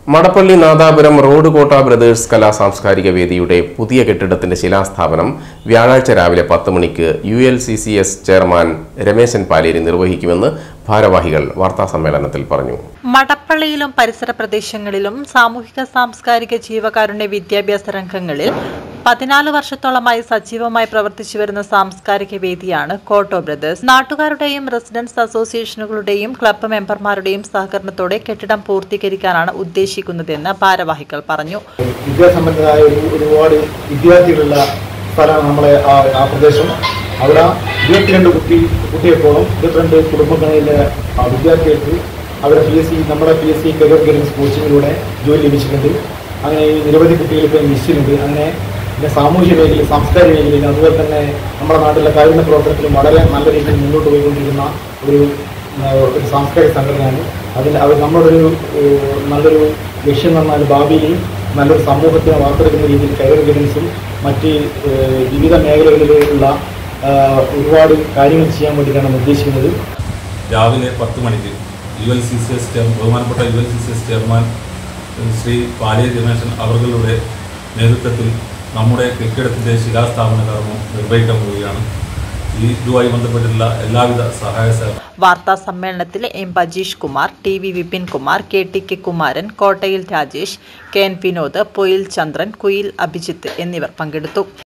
Madappally Nadapuram road Kotta brothers കലാ സാംസ്കാരിക വേദിയുടെ പുതിയ കെട്ടിടത്തിന്റെ ശിലാസ്ഥാപനം വ്യാഴാഴ്ച രാവിലെ പത്ത് മണിക്ക് U L C C S chairman Rameshan Paleri നിർവഹിക്കുമെന്ന് ഭാരവാഹികൾ വാർത്താസമ്മേളനത്തിൽ പറഞ്ഞു മടപ്പള്ളിയിലും പരിസര പ്രദേശങ്ങളിലും സാമൂഹിക സാംസ്കാരിക ജീവകാരുണ്യ വിദ്യാഭ്യാസ രംഗങ്ങളിൽ പതിനാല് വർഷത്തോളമായി സജീവമായി പ്രവർത്തിച്ചു വരുന്ന സാംസ്കാരിക വേദിയാണ് കോട്ടോ ബ്രദേഴ്സ് നാട്ടുകാരുടെയും റെസിഡൻസ് അസോസിയേഷനുകളുടെയും ക്ലബ്ബ് മെമ്പർമാരുടെയും സഹകരണത്തോടെ കെട്ടിടം പൂർത്തീകരിക്കാനാണ് ഉദ്ദേശിക്കുന്നതെന്ന് ഭാരവാഹികൾ പറഞ്ഞു വിദ്യാസമ്പന്നരായ ഒരു ഒരുപാട് വിദ്യാർത്ഥികളുള്ള സ്ഥലമാണ് നമ്മളെ ആ ആ പ്രദേശം അവിടെ ഇരുപത്തിരണ്ട് കുട്ടി കുട്ടിയെപ്പോഴും ഇരുപത്തിരണ്ട് കുടുംബങ്ങളിലെ ആ വിദ്യാർത്ഥികൾക്ക് അവരുടെ പി എസ് സി നമ്മുടെ P S C career guidance കോച്ചിങ്ങിലൂടെ ജോലി ലഭിച്ചിട്ടുണ്ട് അങ്ങനെ ഈ നിരവധി കുട്ടികൾക്ക് മിസ്സിലുണ്ട് അങ്ങനെ പിന്നെ സാമൂഹ്യ മേഖലയിൽ സാംസ്കാരിക മേഖലയിൽ അതുപോലെ തന്നെ നമ്മുടെ നാട്ടിലെ കാരുണ്യ പ്രവർത്തനത്തിലും വളരെ നല്ല രീതിയിൽ മുന്നോട്ട് പോയിക്കൊണ്ടിരിക്കുന്ന ഒരു ആ, ഒരു സാംസ്കാരിക സംഘടനയാണ് അതിൽ അവർ നമ്മുടെ ഒരു ഏഹ്, നല്ലൊരു ലക്ഷ്യം എന്ന് പറഞ്ഞാൽ ഭാവിയിൽ നല്ലൊരു സമൂഹത്തിനെ വാർത്തെടുക്കുന്ന രീതിയിൽ കരിയർ ഗൈഡൻസും മറ്റ് ഏഹ്, വിവിധ മേഖലകളിലുള്ള ആ, ഒരുപാട് കാര്യങ്ങൾ ചെയ്യാൻ വേണ്ടിയിട്ടാണ് ഉദ്ദേശിക്കുന്നത് രാവിലെ പത്ത് മണിക്ക് U L C C S chair ബഹുമാനപ്പെട്ട U L C C S chairman ഏഹ്, ശ്രീ പാലിയ രമേശൻ അവர்களுടെ നേതൃത്വത്തിൽ നമ്മുടെ കെട്ടിടത്തിൻ്റെ ശിലാസ്ഥാപന കർമ്മം നിർവഹിക്കാൻ പോവുകയാണ് ഈ ഇതുമായി ബന്ധപ്പെട്ടുള്ള എല്ലാവിധ സഹായ സഹകരണ വാർത്താ സമ്മേളനത്തിൽ M Bajeesh Kumar T V Vipin Kumar K T K Kumaran കോട്ടയിൽ രാജേഷ് കെ എൻ വിനോദ് പൊയിൽ ചന്ദ്രൻ കുയിൽ അഭിജിത്ത് എന്നിവർ പങ്കെടുത്തു